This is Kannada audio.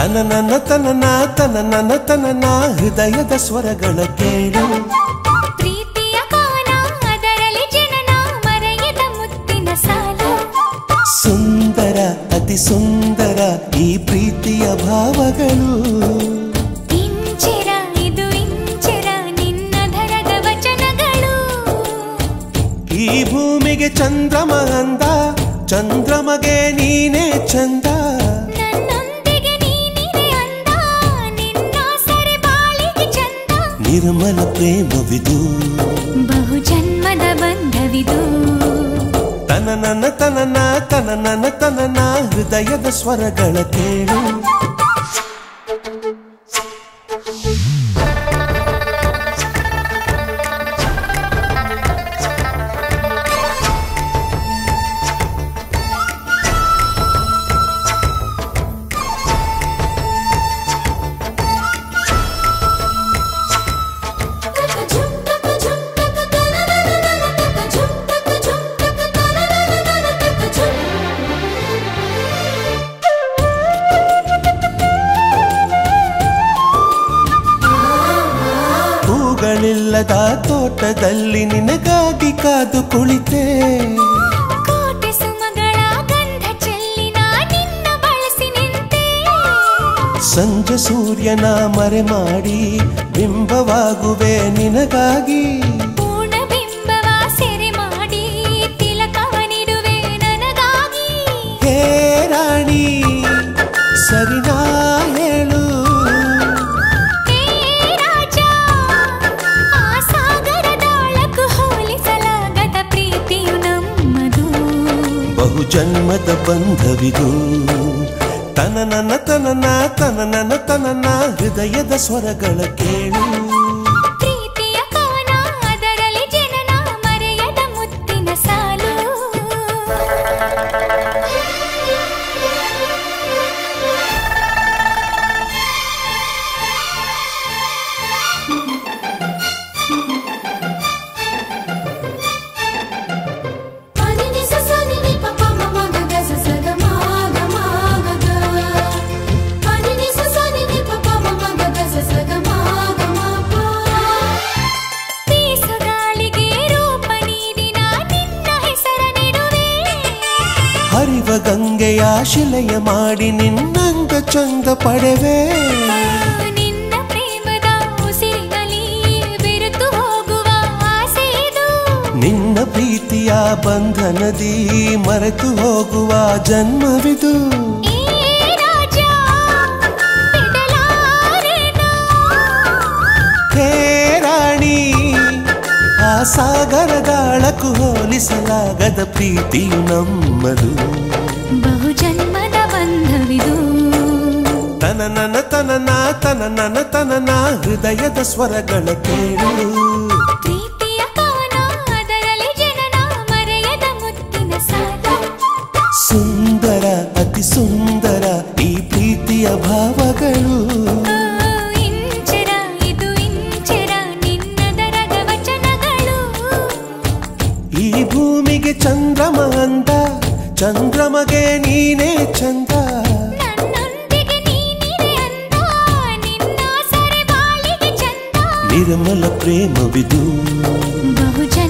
ತನ ನನ್ನ ತನನ ತನ ನನ್ನ ತನನ ಹೃದಯದ ಸ್ವರಗಳ ಕೇಳು ಪ್ರೀತಿಯ ಕಾನ ಅದರಲ್ಲಿ ಜನನ ಮರೆಯದ ಮುತ್ತಿನ ಸಾಲು ಸುಂದರ ಅತಿ ಸುಂದರ ಈ ಪ್ರೀತಿಯ ಭಾವಗಳು ಇಂಚರ ಇದು ಇಂಚರ ನಿನ್ನ ಧರದ ವಚನಗಳು ಈ ಭೂಮಿಗೆ ಚಂದ್ರಮ ಅಂದ ಚಂದ್ರಮಗೆ ನೀನೇ ಚಂದ ನನ್ನೊಂದಿಗೆ ನೀನಿದೆ ಅಂದ ನಿನ್ನ ಸರೆ ಬಾಳಿಗೆ ಚಂದ ನಿರ್ಮಲ ಪ್ರೇಮವಿದು ಬಹು ಜನ್ಮದ ಬಂಧವಿದು ತನ ನನ್ನ ತನನ ತನ ನನ್ನ ತನನ ಹೃದಯದ ಸ್ವರಗಳ ಕೇಳು ಹೂಗಳಿಲ್ಲದ ತೋಟದಲ್ಲಿ ನಿನಗಾಗಿ ಕಾದು ಕುಳಿತೆ ಕೋಟೆ ಸುಮಗಳ ಗಂಧ ಚೆಲ್ಲಿ ನಾ ನಿನ್ನ ಬಳಸಿ ನಿಂತೆ ಸಂಜೆ ಸೂರ್ಯನ ಮರೆ ಮಾಡಿ ಬಿಂಬವಾಗುವೆ ನಿನಗಾಗಿ ಪೂರ್ಣ ಬಿಂಬವ ಸೆರೆ ಮಾಡಿ ತಿಲಕವನಿಡುವೆ ನನಗಾಗಿ ಹೇ ರಾಣಿ ಸರಿನಾ ಹೇಳು ಹೇ ರಾಜ ಆ ಸಾಗರದಾಳಕ್ಕೂ ಹೋಲಿಸಲಾಗದ ಪ್ರೀತಿಯು ನಮ್ಮದು ಬಹು ಜನ್ಮದ ಬಂಧವಿದು ತನ ನನ್ನ ತನನ ತನ ನನ್ನ ತನನ ಹೃದಯದ ಸ್ವರಗಳ ಕೇಳು ಪ್ರೀತಿಯ ಕವನ ಅದರಲ್ಲಿ ಜನನ ಮರೆಯದ ಮುತ್ತಿನ ಸಾಲು ಬೀಸುಗಾಳಿಗೆ ರೂಪ ನೀಡಿ ನಾ ನಿನ್ನ ಹೆಸರ ನೆಡುವೆ ಹರಿವ ಗಂಗೆಯ ಶಿಲೆಯ ಮಾಡಿ ನಿನ್ನಂಗ ಚಂದ ಪಡೆವೆ ನಿನ್ನ ಪ್ರೇಮದ ಉಸಿರಿನಲ್ಲಿ ಬೆರೆತು ಹೋಗುವ ಆಸೆ ಇದು ನಿನ್ನ ಪ್ರೀತಿಯ ಬಂಧನದಿ ಮರೆತು ಹೋಗುವ ಜನ್ಮವಿದು ಏ ರಾಜ ಬಿಡಲಾರೆನು. ಹೇ ರಾಣಿ ಆ ಸಾಗರದಾಳಕ್ಕೂ ಹೋಲಿಸಲಾಗದ ಪ್ರೀತಿಯು ನಮ್ಮದು ಬಹು ಜನ್ಮದ ಬಂಧವಿದು ತನ ನನ್ನ ತನನ ತನ ನನ್ನ ತನನ ಹೃದಯದ ಸ್ವರಗಳ ಕೇಳು ಪ್ರೀತಿಯ ಕವನ ಅದರಲ್ಲಿ ಜನನ ಮರೆಯದ ಮುತ್ತಿನ ಸಾಲು ಸುಂದರ ಅತಿ ಸುಂದರ ಈ ಪ್ರೀತಿಯ ಭಾವಗಳು ಓ, ಇಂಚರ ಇದು ಇಂಚರ ನಿನ್ನ ದರದ ವಚನಗಳು ಈ ಭೂಮಿಗೆ ಚಂದ್ರಮ ಅಂದ ಚಂದ್ರಮಗೆ ನೀನೇ ಚಂದ ನನ್ನೊಂದಿಗೆ ನೀನಿದೆ ಅಂದ ನಿನ್ನ ಸರೆ ಬಾಳಿಗೆ ಚಂದ ನಿರ್ಮಲ ಪ್ರೇಮವಿದು ಬಹು ಜನ್ಮದ